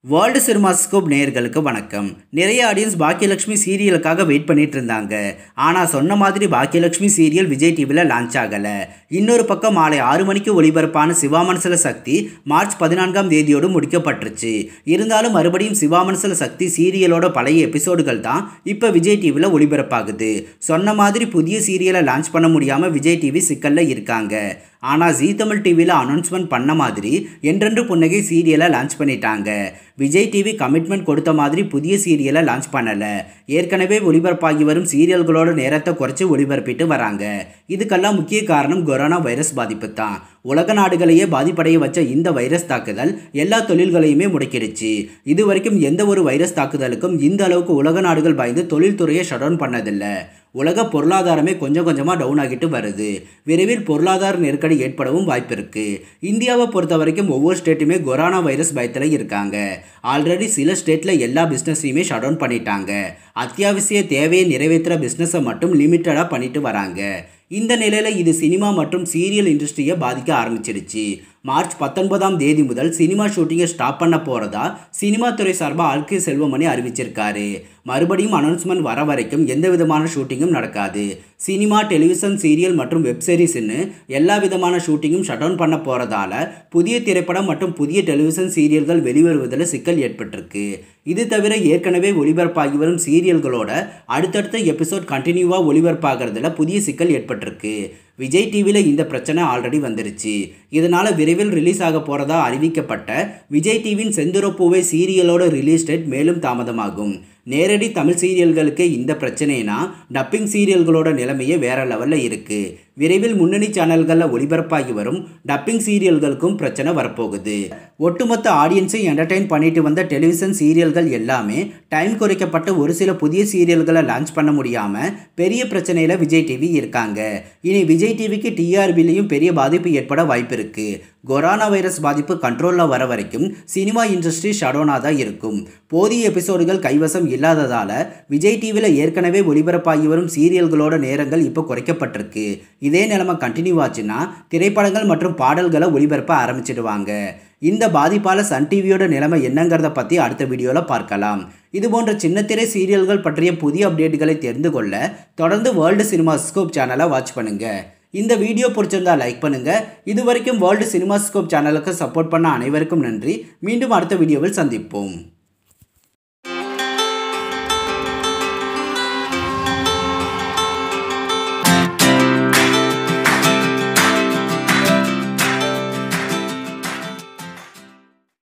world cinemascope நேயர்களுக்கு வணக்கம் நிறைய ஆடியன்ஸ் பாக்கியலட்சுமி சீரியலுக்காக வெயிட் பண்ணிட்டு இருந்தாங்க ஆனால் சொன்ன மாதிரி பாக்கியலட்சுமி சீரியல் விஜய் டிவியில் லான்ச் ஆகலை இன்னொரு பக்கம் மாலை ஆறு மணிக்கு ஒளிபரப்பான சிவாமனசல சக்தி மார்ச் பதினான்காம் தேதியோடு முடிக்கப்பட்டுருச்சு இருந்தாலும் மறுபடியும் சிவாமனசல சக்தி சீரியலோட பழைய எபிசோடுகள் தான் இப்போ விஜய் டிவியில் ஒளிபரப்பாகுது சொன்ன மாதிரி புதிய சீரியலை லான்ச் பண்ண முடியாமல் விஜய் டிவி சிக்கலில் இருக்காங்க ஆனால் ஜீ தமிழ் டிவியில் அனௌன்ஸ்மெண்ட் பண்ண மாதிரி என்றென்று புன்னகை சீரியலை லான்ச் பண்ணிட்டாங்க விஜய் டிவி கமிட்மெண்ட் கொடுத்த மாதிரி புதிய சீரியலை லான்ச் பண்ணலை ஏற்கனவே ஒளிபரப்பாகி வரும் சீரியல்களோட நேரத்தை குறைச்சி ஒளிபரப்பிட்டு வராங்க இதுக்கெல்லாம் முக்கிய காரணம் கொரோனா வைரஸ் பாதிப்பு தான் உலக நாடுகளையே பாதிப்படைய வச்ச இந்த வைரஸ் தாக்குதல் எல்லா தொழில்களையுமே முடக்கிடுச்சு இது வரைக்கும் எந்த ஒரு வைரஸ் தாக்குதலுக்கும் இந்த அளவுக்கு உலக நாடுகள் பயந்து தொழில்துறையை ஷட் டவுன் பண்ணதில்லை உலக பொருளாதாரமே கொஞ்சம் கொஞ்சமாக டவுன் ஆகிட்டு வருது விரைவில் பொருளாதார நெருக்கடி ஏற்படவும் வாய்ப்பு இருக்கு இந்தியாவை பொறுத்த வரைக்கும் ஒவ்வொரு ஸ்டேட்டுமே கொரோனா வைரஸ் பயத்தில் இருக்காங்க ஆல்ரெடி சில ஸ்டேட்டில் எல்லா பிஸ்னஸையுமே ஷட் டவுன் பண்ணிட்டாங்க அத்தியாவசிய தேவையை நிறைவேற்றுற பிஸ்னஸை மட்டும் லிமிட்டடாக பண்ணிட்டு வராங்க இந்த நிலையில் இது சினிமா மற்றும் சீரியல் இண்டஸ்ட்ரியை பாதிக்க ஆரம்பிச்சிடுச்சு மார்ச் பத்தொன்பதாம் தேதி முதல் சினிமா ஷூட்டிங்கை ஸ்டாப் பண்ண போகிறதா சினிமா துறை சார்பாக ஆல்கே செல்வமணி அறிவிச்சிருக்காரு மறுபடியும் அனௌன்ஸ்மெண்ட் வர வரைக்கும் எந்த விதமான ஷூட்டிங்கும் நடக்காது சினிமா டெலிவிஷன் சீரியல் மற்றும் வெப் சீரிஸ்னு எல்லா விதமான ஷூட்டிங்கும் ஷட் டவுன் பண்ண போகிறதால புதிய திரைப்படம் மற்றும் புதிய டெலிவிஷன் சீரியல்கள் வெளிவருவதில் சிக்கல் ஏற்பட்டிருக்கு இது தவிர ஏற்கனவே ஒளிபரப்பாகி வரும் சீரியல்களோட அடுத்தடுத்த எபிசோட் கண்டினியூவாக ஒளிபரப்பாகிறதுல புதிய சிக்கல் ஏற்பட்டிருக்கு விஜய் டிவியில் இந்த பிரச்சனை ஆல்ரெடி வந்துருச்சு இதனால் விரைவில் ரிலீஸ் ஆக போகிறதா அறிவிக்கப்பட்ட விஜய் டிவியின் செந்துரப்பூவை சீரியலோட ரிலீஸ் டேட் மேலும் தாமதமாகும் நேரடி தமிழ் சீரியல்களுக்கு இந்த பிரச்சனைனா டப்பிங் சீரியல்களோட நிலைமையே வேற லெவலில் இருக்குது விரைவில் முன்னணி சேனல்களில் ஒளிபரப்பாகி வரும் டப்பிங் சீரியல்களுக்கும் பிரச்சனை வரப்போகுது ஒட்டுமொத்த ஆடியன்ஸை என்டர்டெயின் பண்ணிட்டு வந்த டெலிவிஷன் சீரியல்கள் எல்லாமே டைம் குறைக்கப்பட்ட ஒரு சில புதிய சீரியல்களை லான்ச் பண்ண முடியாமல் பெரிய பிரச்சனையில் விஜய் டிவி இருக்காங்க இனி விஜய் டிவிக்கு டிஆர்பிலையும் பெரிய பாதிப்பு ஏற்பட வாய்ப்பு இருக்குது கொரோனா வைரஸ் பாதிப்பு கண்ட்ரோலில் வர வரைக்கும் சினிமா இண்டஸ்ட்ரி ஷடோனாக தான் இருக்கும் போதிய எபிசோடுகள் கைவசம் இல்லாததால் விஜய் டிவியில் ஏற்கனவே ஒளிபரப்பாகி வரும் சீரியல்களோட நேரங்கள் இப்போ குறைக்கப்பட்டிருக்கு இதே நிலைமை கண்டினியூ ஆச்சுன்னா திரைப்படங்கள் மற்றும் பாடல்களை ஒளிபரப்ப ஆரம்பிச்சிடுவாங்க இந்த பாதிப்பால் சன் டிவியோட நிலைமை என்னங்கிறத பற்றி அடுத்த வீடியோவில் பார்க்கலாம் இது போன்ற சின்னத்திரை சீரியல்கள் பற்றிய புதிய அப்டேட்டுகளை தெரிந்து கொள்ள தொடர்ந்து வேர்ல்டு சினிமா ஸ்கோப் சேனலை வாட்ச் பண்ணுங்கள் இந்த வீடியோ பிடிச்சிருந்தா லைக் பண்ணுங்கள் இது வரைக்கும் வேர்ல்டு சினிமா ஸ்கோப் சேனலுக்கு சப்போர்ட் பண்ண அனைவருக்கும் நன்றி மீண்டும் அடுத்த வீடியோவில் சந்திப்போம்